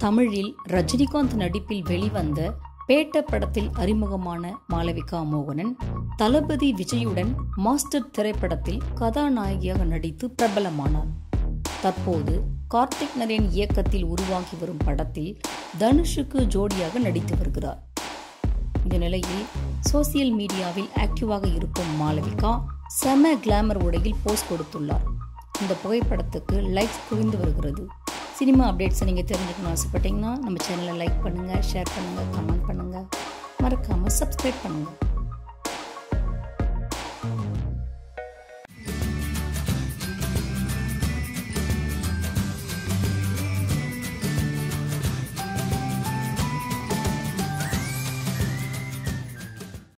தமிழில் ரஜினிகாந்த் நடிப்பில் வெளிவந்த பேட்ட படத்தில் அறிமுகமான மாளவிகா மோகனன் தளபதி விஜயுடன் மாஸ்டர் திரைப்படத்தில் கதாநாயகியாக நடித்து பிரபலமானார் தற்போது கார்த்திக் நரேன் இயக்கத்தில் உருவாகி வரும் படத்தில் தனுஷுக்கு ஜோடியாக நடித்து வருகிறார் இந்த நிலையில் சோசியல் மீடியாவில் ஆக்டிவாக இருக்கும் மாளவிகா செம கிளாமர் உடையில் போஸ்ட் கொடுத்துள்ளார் இந்த புகைப்படத்துக்கு லைக்ஸ் குவிந்து வருகிறது சினிமா அப்டேட்ஸை நீங்கள் தெரிஞ்சுக்கணும் ஆசைப்பட்டீங்கன்னா நம்ம சேனலை லைக் பண்ணுங்கள் ஷேர் பண்ணுங்கள் கமெண்ட் பண்ணுங்கள் மறக்காமல் சப்ஸ்கிரைப் பண்ணுங்கள்